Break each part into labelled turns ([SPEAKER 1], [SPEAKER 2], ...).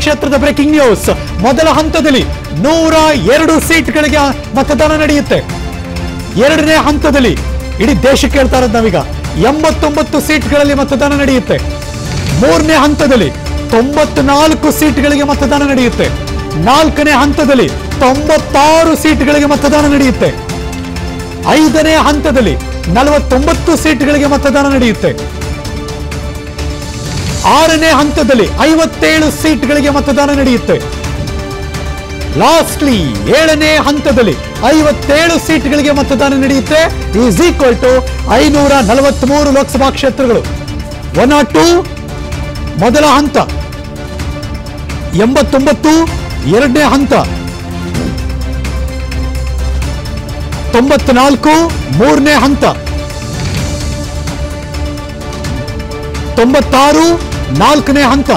[SPEAKER 1] ಕುರುಕ್ಷೇತ್ರದ breaking news ಮೊದಲ ಹಂತದಲ್ಲಿ ನೂರ ಎರಡು ಸೀಟ್ಗಳಿಗೆ ಮತದಾನ ನಡೆಯುತ್ತೆ ಎರಡನೇ ಹಂತದಲ್ಲಿ ಇಡೀ ದೇಶಕ್ಕೆ ಹೇಳ್ತಾ ಇರೋದು ನಾವೀಗ ಎಂಬತ್ತೊಂಬತ್ತು ಸೀಟ್ಗಳಲ್ಲಿ ಮತದಾನ ನಡೆಯುತ್ತೆ ಮೂರನೇ ಹಂತದಲ್ಲಿ ತೊಂಬತ್ನಾಲ್ಕು ಸೀಟ್ಗಳಿಗೆ ಮತದಾನ ನಡೆಯುತ್ತೆ ನಾಲ್ಕನೇ ಹಂತದಲ್ಲಿ ತೊಂಬತ್ತಾರು ಸೀಟ್ಗಳಿಗೆ ಮತದಾನ ನಡೆಯುತ್ತೆ ಐದನೇ ಹಂತದಲ್ಲಿ ನಲವತ್ತೊಂಬತ್ತು ಸೀಟ್ಗಳಿಗೆ ಮತದಾನ ನಡೆಯುತ್ತೆ ಆರನೇ ಹಂತದಲ್ಲಿ ಐವತ್ತೇಳು ಸೀಟ್ಗಳಿಗೆ ಮತದಾನ ನಡೆಯುತ್ತೆ ಲಾಸ್ಟ್ಲಿ ಏಳನೇ ಹಂತದಲ್ಲಿ ಐವತ್ತೇಳು ಸೀಟ್ಗಳಿಗೆ ಮತದಾನ ನಡೆಯುತ್ತೆ ಈಸ್ ಈಕ್ವಲ್ ಟು ಐನೂರ ನಲವತ್ಮೂರು ಲೋಕಸಭಾ ಕ್ಷೇತ್ರಗಳು ಒನ್ ನಾಟ್ ಟು ಮೊದಲ ಹಂತ ಎಂಬತ್ತೊಂಬತ್ತು ಎರಡನೇ ಹಂತ ತೊಂಬತ್ನಾಲ್ಕು ಮೂರನೇ ಹಂತ ತೊಂಬತ್ತಾರು ನಾಲ್ಕನೇ ಹಂತ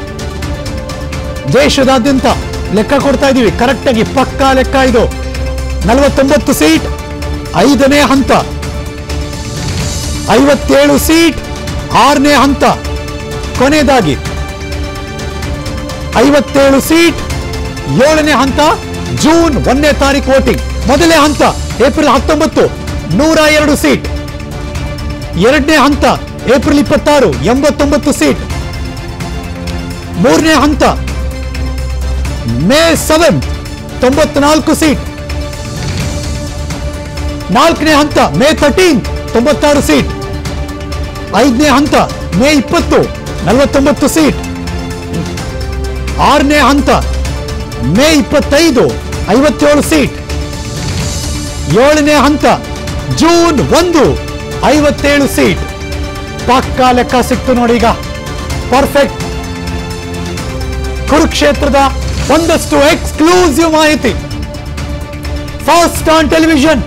[SPEAKER 1] ದೇಶದಾದ್ಯಂತ ಲೆಕ್ಕ ಕೊಡ್ತಾ ಇದೀವಿ ಕರೆಕ್ಟ್ ಆಗಿ ಪಕ್ಕಾ ಲೆಕ್ಕ ಇದು ನಲವತ್ತೊಂಬತ್ತು ಸೀಟ್ ಐದನೇ ಹಂತ ಐವತ್ತೇಳು ಸೀಟ್ ಆರನೇ ಹಂತ ಕೊನೆಯದಾಗಿ ಐವತ್ತೇಳು ಸೀಟ್ ಏಳನೇ ಹಂತ ಜೂನ್ ಒಂದನೇ ತಾರೀಕು ವೋಟಿಂಗ್ ಮೊದಲನೇ ಹಂತ ಏಪ್ರಿಲ್ ಹತ್ತೊಂಬತ್ತು ನೂರ ಎರಡು ಸೀಟ್ ಎರಡನೇ ಹಂತ ಏಪ್ರಿಲ್ ಇಪ್ಪತ್ತಾರು ಎಂಬತ್ತೊಂಬತ್ತು ಸೀಟ್ ಮೂರನೇ ಹಂತ ಮೇ ಸೆವೆಂತ್ ತೊಂಬತ್ನಾಲ್ಕು ಸೀಟ್ ನಾಲ್ಕನೇ ಹಂತ ಮೇ ಥರ್ಟೀನ್ ತೊಂಬತ್ತಾರು ಸೀಟ್ ಐದನೇ ಹಂತ ಮೇ ಇಪ್ಪತ್ತು ನಲವತ್ತೊಂಬತ್ತು ಸೀಟ್ ಆರನೇ ಹಂತ ಮೇ ಇಪ್ಪತ್ತೈದು ಐವತ್ತೇಳು ಸೀಟ್ ಏಳನೇ ಹಂತ ಜೂನ್ ಒಂದು ಐವತ್ತೇಳು ಸೀಟ್ ಪಕ್ಕಾ ಲೆಕ್ಕ ಸಿಕ್ತು ನೋಡಿ ಈಗ ಪರ್ಫೆಕ್ಟ್ ಕುರುಕ್ಷೇತ್ರದ ಒಂದಷ್ಟು ಎಕ್ಸ್ಕ್ಲೂಸಿವ್ ಮಾಹಿತಿ ಫಾಸ್ಟ್ ಆನ್ ಟೆಲಿವಿಷನ್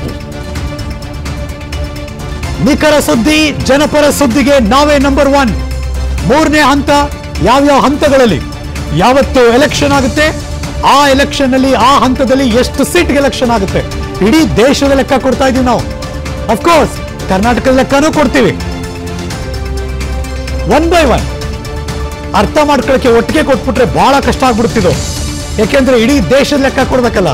[SPEAKER 1] ನಿಖರ ಸುದ್ದಿ ಜನಪರ ಸುದ್ದಿಗೆ ನಾವೇ ನಂಬರ್ ಒನ್ ಮೂರನೇ ಹಂತ ಯಾವ್ಯಾವ ಹಂತಗಳಲ್ಲಿ ಯಾವತ್ತು ಎಲೆಕ್ಷನ್ ಆಗುತ್ತೆ ಆ ಎಲೆಕ್ಷನ್ ಅಲ್ಲಿ ಆ ಹಂತದಲ್ಲಿ ಎಷ್ಟು ಸೀಟ್ಗೆ ಎಲೆಕ್ಷನ್ ಆಗುತ್ತೆ ಇಡೀ ದೇಶದ ಲೆಕ್ಕ ಕೊಡ್ತಾ ಇದೀವಿ ನಾವು ಅಫ್ಕೋರ್ಸ್ ಕರ್ನಾಟಕದ ಲೆಕ್ಕನೂ ಕೊಡ್ತೀವಿ ಒನ್ ಬೈ ಒನ್ ಅರ್ಥ ಮಾಡ್ಕೊಳಕ್ಕೆ ಒಟ್ಟಿಗೆ ಕೊಟ್ಬಿಟ್ರೆ ಬಹಳ ಕಷ್ಟ ಆಗ್ಬಿಡ್ತಿದ್ದು ಯಾಕೆಂದ್ರೆ ಇಡೀ ದೇಶದ ಲೆಕ್ಕ ಕೊಡ್ಬೇಕಲ್ಲ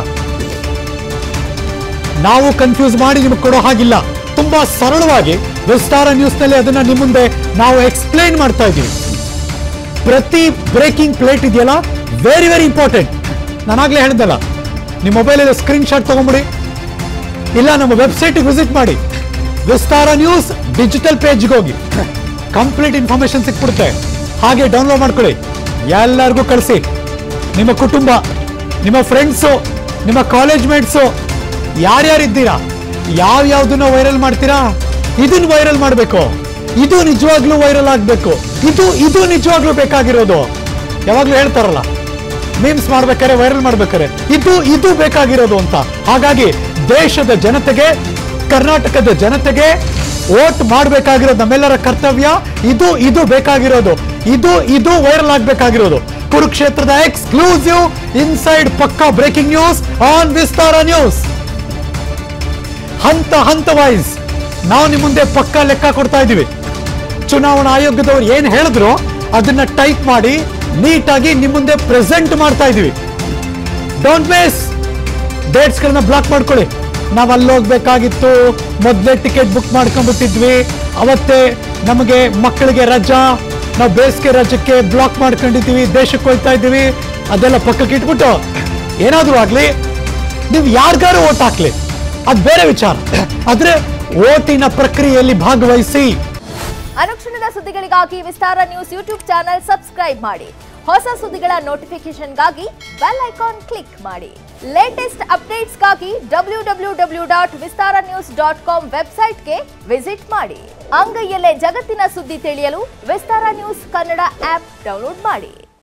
[SPEAKER 1] ನಾವು ಕನ್ಫ್ಯೂಸ್ ಮಾಡಿ ನಿಮಗೆ ಕೊಡೋ ಹಾಗಿಲ್ಲ ತುಂಬಾ ಸರಳವಾಗಿ ವಿಸ್ತಾರ ನ್ಯೂಸ್ನಲ್ಲಿ ಅದನ್ನ ನಿಮ್ಮ ಮುಂದೆ ನಾವು ಎಕ್ಸ್ಪ್ಲೈನ್ ಮಾಡ್ತಾ ಇದ್ದೀವಿ ಪ್ರತಿ ಬ್ರೇಕಿಂಗ್ ಪ್ಲೇಟ್ ಇದೆಯಲ್ಲ ವೆರಿ ವೆರಿ ಇಂಪಾರ್ಟೆಂಟ್ ನಾನಾಗ್ಲೇ ಹೇಳಿದಲ್ಲ ನಿಮ್ಮ ಮೊಬೈಲಲ್ಲಿ ಸ್ಕ್ರೀನ್ ಶಾಟ್ ತಗೊಂಬಿಡಿ ಇಲ್ಲ ನಮ್ಮ ವೆಬ್ಸೈಟ್ಗೆ ವಿಸಿಟ್ ಮಾಡಿ ವಿಸ್ತಾರ ನ್ಯೂಸ್ ಡಿಜಿಟಲ್ ಪೇಜ್ಗೆ ಹೋಗಿ ಕಂಪ್ಲೀಟ್ ಇನ್ಫಾರ್ಮೇಶನ್ ಸಿಕ್ಬಿಡುತ್ತೆ ಹಾಗೆ ಡೌನ್ಲೋಡ್ ಮಾಡ್ಕೊಳ್ಳಿ ಎಲ್ಲರಿಗೂ ಕಳಿಸಿ ನಿಮ್ಮ ಕುಟುಂಬ ನಿಮ್ಮ ಫ್ರೆಂಡ್ಸು ನಿಮ್ಮ ಕಾಲೇಜ್ ಮೇಟ್ಸು ಯಾರ್ಯಾರಿದ್ದೀರಾ ಯಾವ ಯಾವ್ದನ್ನ ವೈರಲ್ ಮಾಡ್ತೀರಾ ಇದನ್ನ ವೈರಲ್ ಮಾಡಬೇಕು ಇದು ನಿಜವಾಗ್ಲೂ ವೈರಲ್ ಆಗಬೇಕು ಇದು ಇದು ನಿಜವಾಗ್ಲೂ ಬೇಕಾಗಿರೋದು ಯಾವಾಗ್ಲೂ ಹೇಳ್ತಾರಲ್ಲ ಮೀಮ್ಸ್ ಮಾಡ್ಬೇಕಾರೆ ವೈರಲ್ ಮಾಡ್ಬೇಕಾರೆ ಇದು ಇದು ಬೇಕಾಗಿರೋದು ಅಂತ ಹಾಗಾಗಿ ದೇಶದ ಜನತೆಗೆ ಕರ್ನಾಟಕದ ಜನತೆಗೆ ವೋಟ್ ಮಾಡಬೇಕಾಗಿರೋದು ನಮ್ಮೆಲ್ಲರ ಕರ್ತವ್ಯ ಇದು ಇದು ಬೇಕಾಗಿರೋದು ಇದು ಇದು ವೈರಲ್ ಆಗಬೇಕಾಗಿರೋದು ಕುರುಕ್ಷೇತ್ರದ ಎಕ್ಸ್ಕ್ಲೂಸಿವ್ ಇನ್ಸೈಡ್ ಪಕ್ಕಾ breaking news on Vistara news ಹಂತ ಹಂತ ವೈಸ್ ನಾವು ನಿಮ್ಮ ಮುಂದೆ ಪಕ್ಕಾ ಲೆಕ್ಕ ಕೊಡ್ತಾ ಇದ್ದೀವಿ ಚುನಾವಣಾ ಆಯೋಗದವ್ರು ಏನ್ ಹೇಳಿದ್ರು ಅದನ್ನ ಟೈಪ್ ಮಾಡಿ ನೀಟಾಗಿ ನಿಮ್ಮ ಮುಂದೆ ಪ್ರೆಸೆಂಟ್ ಮಾಡ್ತಾ ಇದೀವಿ ಡೋಂಟ್ ಮಿಸ್ ಡೇಟ್ಸ್ ಗಳನ್ನ ಬ್ಲಾಕ್ ಮಾಡ್ಕೊಳ್ಳಿ ನಾವು ಅಲ್ಲಿ ಹೋಗ್ಬೇಕಾಗಿತ್ತು ಮೊದಲೇ ಟಿಕೆಟ್ ಬುಕ್ ಮಾಡ್ಕೊಂಡ್ಬಿಟ್ಟಿದ್ವಿ ಅವತ್ತೇ ನಮಗೆ ಮಕ್ಕಳಿಗೆ ರಜಾ ನಾವು ಬೇಸಿಗೆ ರಜಕ್ಕೆ ಬ್ಲಾಕ್ ಮಾಡ್ಕೊಂಡಿದ್ದೀವಿ ದೇಶಕ್ಕೆ ಹೋಗ್ತಾ ಇದ್ದೀವಿ ಅದೆಲ್ಲ ಪಕ್ಕಕ್ಕೆ ಇಟ್ಬಿಟ್ಟು ಏನಾದ್ರೂ ಆಗ್ಲಿ ನೀವು ಯಾರಿಗಾರು ಓಟ್ ಹಾಕ್ಲಿ ಅದು ಬೇರೆ ವಿಚಾರ ಆದ್ರೆ ಓಟಿನ ಪ್ರಕ್ರಿಯೆಯಲ್ಲಿ ಭಾಗವಹಿಸಿ
[SPEAKER 2] ಅನುಕ್ಷಣದ ಸುದ್ದಿಗಳಿಗಾಗಿ Vistara news YouTube channel subscribe ಮಾಡಿ ಹೊಸ ಸುದ್ದಿಗಳ ನೋಟಿಫಿಕೇಶನ್ಗಾಗಿ ಬೆಲ್ ಐಕಾನ್ ಕ್ಲಿಕ್ ಮಾಡಿ ಲೇಟೆಸ್ಟ್ ಅಪ್ಡೇಟ್ಸ್ಗಾಗಿ W W W dot Vistara news dot com ವೆಬ್ಸೈಟ್ಗೆ ವಿಸಿಟ್ ಮಾಡಿ ಅಂಗೈಯಲ್ಲೇ ಜಗತ್ತಿನ ಸುದ್ದಿ ತಿಳಿಯಲು Vistara news Kannada app download ಮಾಡಿ